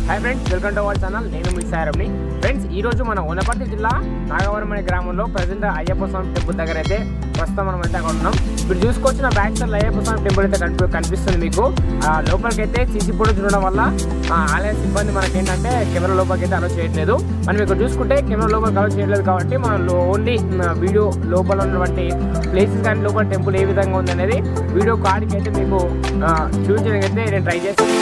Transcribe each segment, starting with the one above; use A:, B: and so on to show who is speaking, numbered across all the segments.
A: hi friends welcome to our channel నేను మీ సారమ్ని friends ఈ రోజు మన వనపర్తి జిల్లా నాగవరం అనే గ్రామంలో ప్రజెంట్ అయ్యప్ప స్వామి టెంపుల్ దగ్గర అయితే ప్రస్తుతం మనం అయితే అక్కడ ఉన్నాం ఇప్పుడు చూసుకొచ్చిన back side Ayyappa Swamy temple అయితే కనిపి కనిపిస్తుంది మీకు ఆ లోపలికి అయితే సీసీ ఫోటోస్ ఉండడం వల్ల ఆ ఆలయ సిబ్బంది మనకి ఏంటంటే కెమెరా లోపలికి అయితే అలో చేయట్లేదు మనం ఇక్కడ చూసుకుంటే కెమెరా లోపలికి అలో చేయట్లేదు కాబట్టి మనం ఓన్లీ వీడియో లోపల ఉన్నటువంటి ప్లేసెస్ కానీ లోపల టెంపుల్ ఏ విధంగా ఉందనేది వీడియో కార్డ్కి అయితే మీకు ఆ, చూపించడానికి అయితే నేను ట్రై చేస్తాను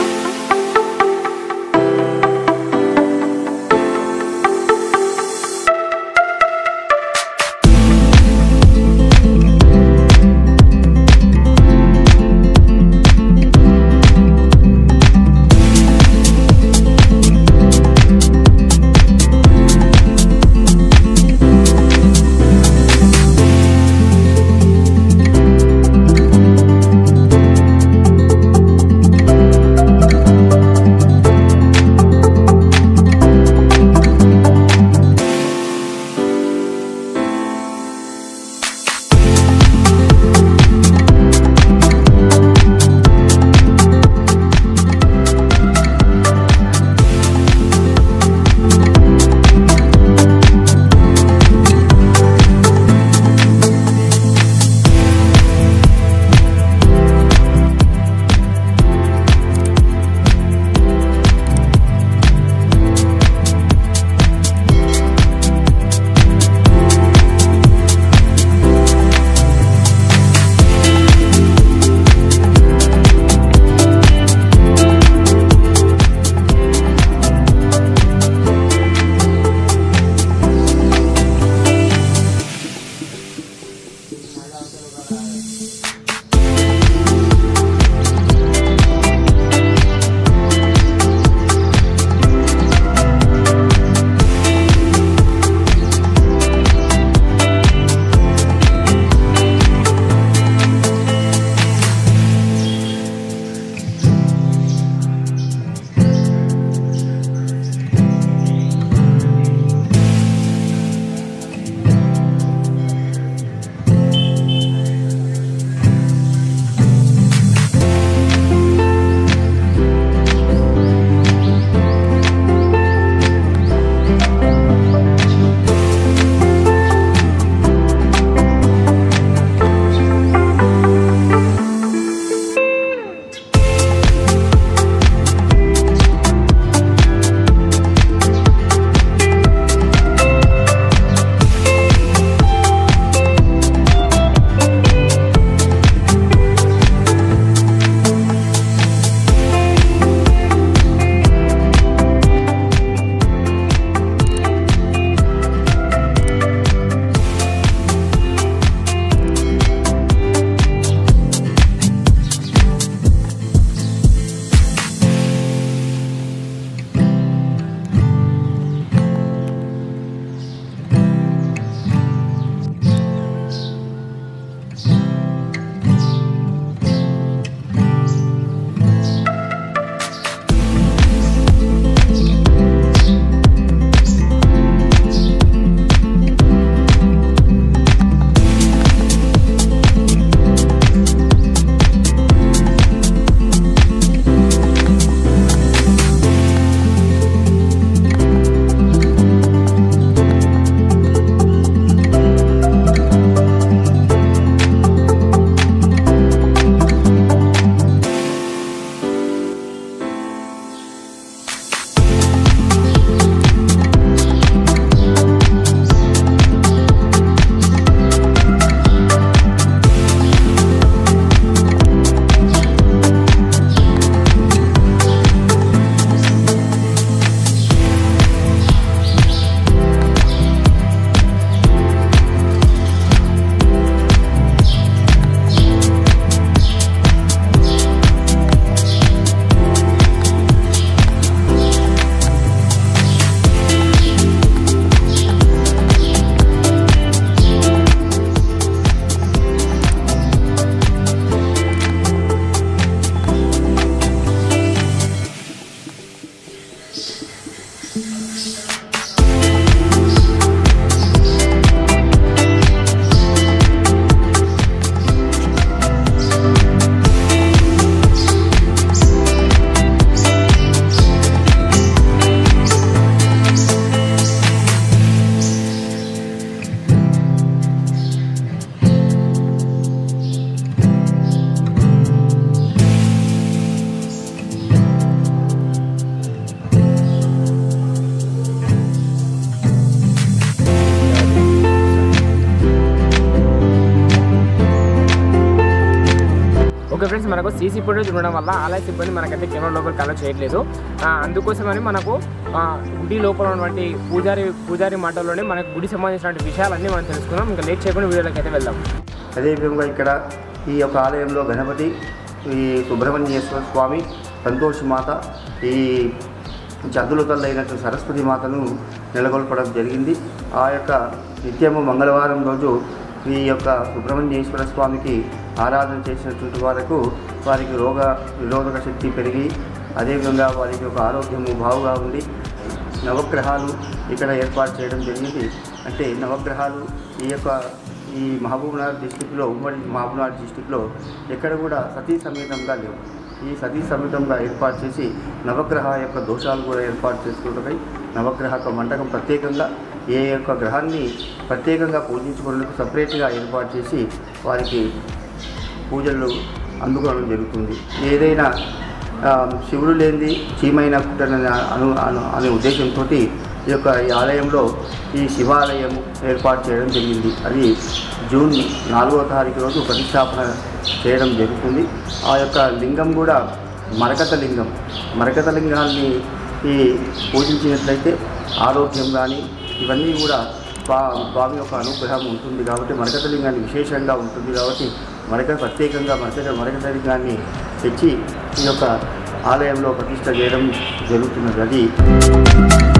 A: ఫ్రెండ్స్ మనకు సీసీ ఫుటేజ్ ఉండడం వల్ల ఆలయ సిబ్బంది మనకైతే కెమెరా లోపలికి అలో చేయట్లేదు ఆ, అందుకోసమని మనకు ఆ, గుడి లోపల ఉన్నటువంటి పూజారి పూజారి మాటల్లోనే మనకు గుడి సంబంధించినటువంటి విషయాలన్నీ మనం తెలుసుకుందాం ఇంకా లేట్ చేయకుండా వీడియోలోకి అయితే వెళ్దాం
B: అదేవిధంగా ఇక్కడ ఈ యొక్క ఆలయంలో గణపతి ఈ సుబ్రహ్మణ్యేశ్వర స్వామి సంతోషి మాత ఈ చదుల తల్లైనటువంటి సరస్వతి మాతను నెలకొల్పడం జరిగింది ఆ యొక్క నిత్యము మంగళవారం రోజు ఈ యొక్క సుబ్రహ్మణ్యేశ్వర స్వామికి ఆరాధన చేసినటువంటి వారికి వారికి రోగ నిరోధక శక్తి పెరిగి అదేవిధంగా వారికి ఒక ఆరోగ్యము బాగుగా ఉండి నవగ్రహాలు ఇక్కడ ఏర్పాటు చేయడం జరిగింది అంటే నవగ్రహాలు ఈ యొక్క ఈ మహబూబ్నగర్ డిస్టిక్లో ఉమ్మడి మహబూబ్నగర్ డిస్టిక్లో ఎక్కడ కూడా సతీ సమేతంగా లేవు ఈ సతీ సమేతంగా ఏర్పాటు చేసి నవగ్రహ యొక్క దోషాలు కూడా ఏర్పాటు చేసుకుంటున్నాయి నవగ్రహ యొక్క మంటకం ప్రత్యేకంగా ఏ యొక్క గ్రహాన్ని ప్రత్యేకంగా పూజించుకునేందుకు సపరేట్గా ఏర్పాటు చేసి వారికి పూజలు అందుకోవడం జరుగుతుంది ఏదైనా ఆ, శివుడు లేనిది చీమైన పుట్టనని అను అను అనే ఉద్దేశంతో ఈ యొక్క ఈ ఆలయంలో ఈ శివాలయం ఏర్పాటు చేయడం జరిగింది అది జూన్ నాలుగో తారీఖు రోజు ప్రతిష్టాపన చేయడం జరుగుతుంది ఆ యొక్క లింగం కూడా మరకత లింగం మరకత లింగాన్ని ఈ పూజించినట్లయితే ఆరోగ్యం కానీ ఇవన్నీ కూడా స్వా స్వామి యొక్క అనుగ్రహం ఉంటుంది కాబట్టి మరకత లింగాన్ని విశేషంగా ఉంటుంది కాబట్టి మరక ప్రత్యేకంగా మరకత మరకత లింగాన్ని తెచ్చి ఈ యొక్క ఆలయంలో ప్రతిష్ట చేయడం జరుగుతున్నది అది